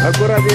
ரகுராஜ்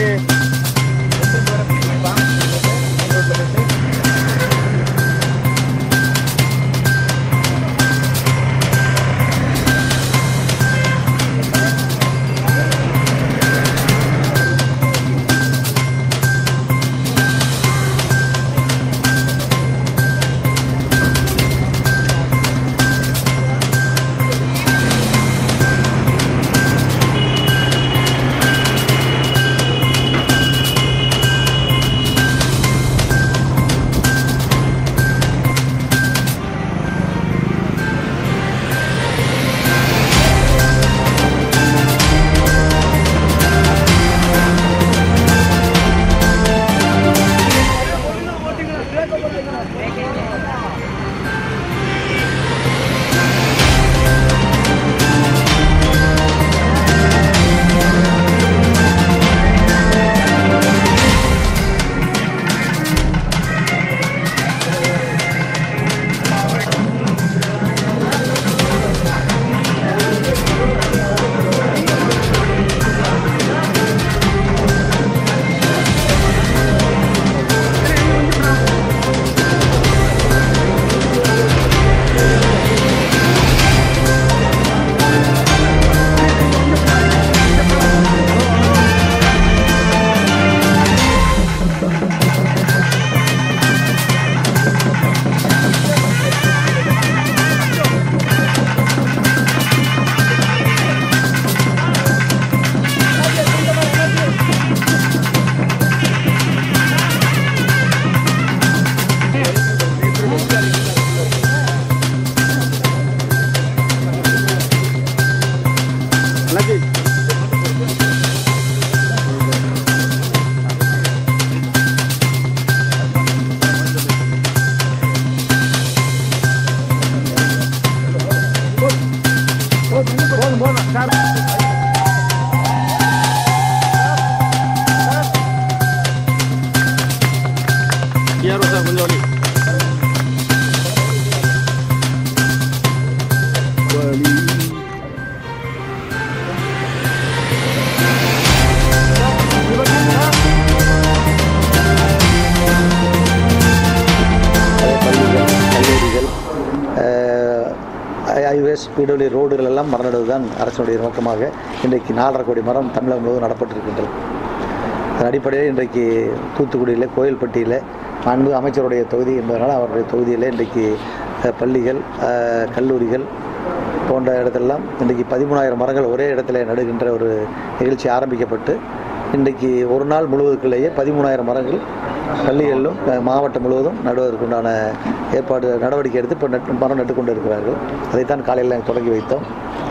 அண்ணாச்சி போதும் போதும் சார் ஏறும் சார் கொஞ்சம் வழி வழி பள்ளிகள் கல்லூரிகள் ஐவேஸ் பிடபிள்யூ ரோடுகள் எல்லாம் மரம் நடுவது தான் அரசினுடைய நோக்கமாக இன்றைக்கு நாலரை கோடி மரம் தமிழகம் முழுவதும் நடப்பட்டிருக்கின்றது அதன் அடிப்படையில் இன்றைக்கு தூத்துக்குடியில் கோயில்பட்டியில் மாண்பு அமைச்சருடைய தொகுதி என்பதனால் அவருடைய தொகுதியில் இன்றைக்கு அஹ், பள்ளிகள் அஹ், கல்லூரிகள் போன்ற இடத்தெல்லாம் இன்றைக்கு பதிமூணாயிரம் மரங்கள் ஒரே இடத்துல நடுகின்ற ஒரு நிகழ்ச்சி ஆரம்பிக்கப்பட்டு இன்றைக்கு ஒரு நாள் முழுவதுக்குள்ளேயே பதிமூணாயிரம் மரங்கள் பள்ளிகளிலும் அஹ், மாவட்டம் முழுவதும் நடுவதற்குண்டான ஏற்பாடு நடவடிக்கை எடுத்து இப்போ நட்டு மரம் நட்டு கொண்டு இருக்கிறார்கள் அதைத்தான் காலையில் நாங்கள் தொடங்கி வைத்தோம்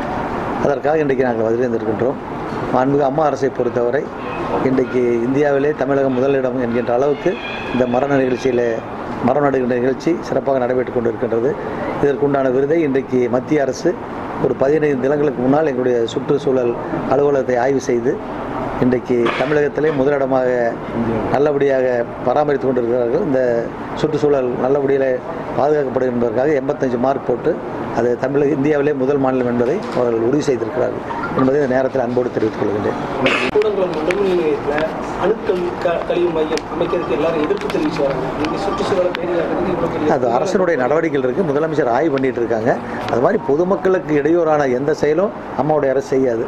அதற்காக இன்றைக்கு நாங்கள் வருகின்றிருக்கின்றோம் மாண்புமிகு அம்மா அரசை பொறுத்தவரை இன்றைக்கு இந்தியாவிலே தமிழகம் முதலிடம் என்கின்ற அளவுக்கு இந்த மரண நிகழ்ச்சியில் மரம் நடுகின்ற நிகழ்ச்சி சிறப்பாக நடைபெற்றுக் கொண்டிருக்கின்றது இதற்குண்டான விருதை இன்றைக்கு மத்திய அரசு ஒரு பதினைந்து தினங்களுக்கு முன்னால் எங்களுடைய சுற்றுச்சூழல் அலுவலகத்தை ஆய்வு செய்து இன்றைக்கு தமிழகத்திலே முதலிடமாக நல்லபடியாக பராமரித்து கொண்டிருக்கிறார்கள் இந்த சுற்றுச்சூழல் நல்லபடியில் பாதுகாக்கப்படும் என்பதற்காக எண்பத்தஞ்சு மார்க் போட்டு அது தமிழக இந்தியாவிலே முதல் மாநிலம் என்பதை அவர்கள் உறுதி செய்திருக்கிறார்கள் என்பதை இந்த நேரத்தில் அன்போடு தெரிவித்துக் கொள்கின்றேன் கூடங்குளம் அணுமின் நிலையத்தில் அணுக்கல் க- கழிவு மையம் அமைக்கிறதுக்கு எல்லாரும் எதிர்ப்பு தெரிவிச்சு வராங்க நீங்க சுற்றுச்சூழல் பேரிடர்களுக்கு இவ்வளவு பெரிய அது அரசனுடைய நடவடிக்கைகள் இருக்குது முதலமைச்சர் ஆய்வு பண்ணிட்டு இருக்காங்க அது மாதிரி பொதுமக்களுக்கு இடையூறான எந்த செயலும் அம்மாவுடைய அரசு செய்யாது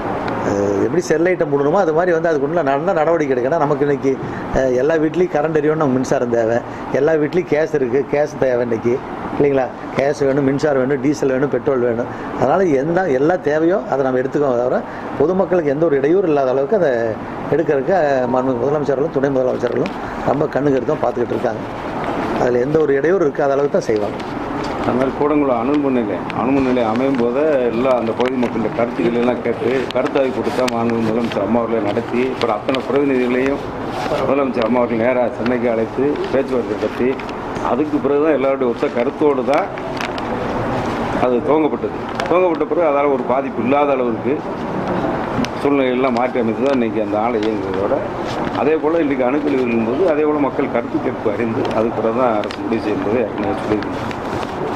அஹ் எப்படி ஸ்டெர்லைட்டை மூடணுமோ அது மாதிரி வந்து அதுக்குள்ள நல்ல நடவடிக்கை எடுக்கணும் நமக்கு இன்னைக்கு அஹ், எல்லா வீட்லேயும் கரண்ட் எரியணும் நமக்கு மின்சாரம் தேவை எல்லா வீட்லேயும் கேஸ் இருக்குது கேஸ் தேவை இன்னைக்கு இல்லைங்களா கேஸ் வேணும் மின்சாரம் வேணும் டீசல் வேணும் பெட்ரோல் வேணும் அதனால் எந்த எல்லா தேவையோ அதை நம்ம எடுத்துக்கோம் தவிர பொதுமக்களுக்கு எந்த ஒரு இடையூறு இல்லாத அளவுக்கு அதை எடுக்கிறதுக்கு அஹ், மாண்புமிகு முதலமைச்சர்களும் துணை முதலமைச்சர்களும் ரொம்ப கண்ணு கருத்தும் பார்த்துக்கிட்டு இருக்காங்க அதில் எந்த ஒரு இடையூறு இருக்காத அளவுக்கு தான் செய்வாங்க அந்த மாதிரி கூடங்குளம் அணுமின் நிலையம் அணுமின் நிலையம் அமையும் போது எல்லாம் அந்த பகுதி மக்களுடைய கருத்துக்கள் எல்லாம் கேட்டு கருத்தாய்வு கொடுத்தா மாண்பு முதலமைச்சர் அம்மா அவர்களை நடத்தி அப்புறம் அத்தனை பிரதிநிதிகளையும் முதலமைச்சர் அம்மா அவர்கள் நேராக சென்னைக்கு அழைத்து பேச்சுவார்த்தை நடத்தி அதுக்கு பிறகு தான் எல்லாருடைய ஒத்த கருத்தோடு தான் அது துவங்கப்பட்டது துவங்கப்பட்ட பிறகு அதால் ஒரு பாதிப்பு இல்லாத அளவுக்கு சூழ்நிலையெல்லாம் மாற்றி அமைத்து தான் இன்றைக்கி அந்த ஆலை இயங்குறதோட அதே போல் இன்றைக்கி அணுக்கழிவுகளும் போது அதே போல் மக்கள் கருத்து கேட்பு அறிந்து அதுக்கு பிறகு தான் அரசு முடிவு செய்யும்போது ஏற்கனவே சொல்லியிருக்கணும்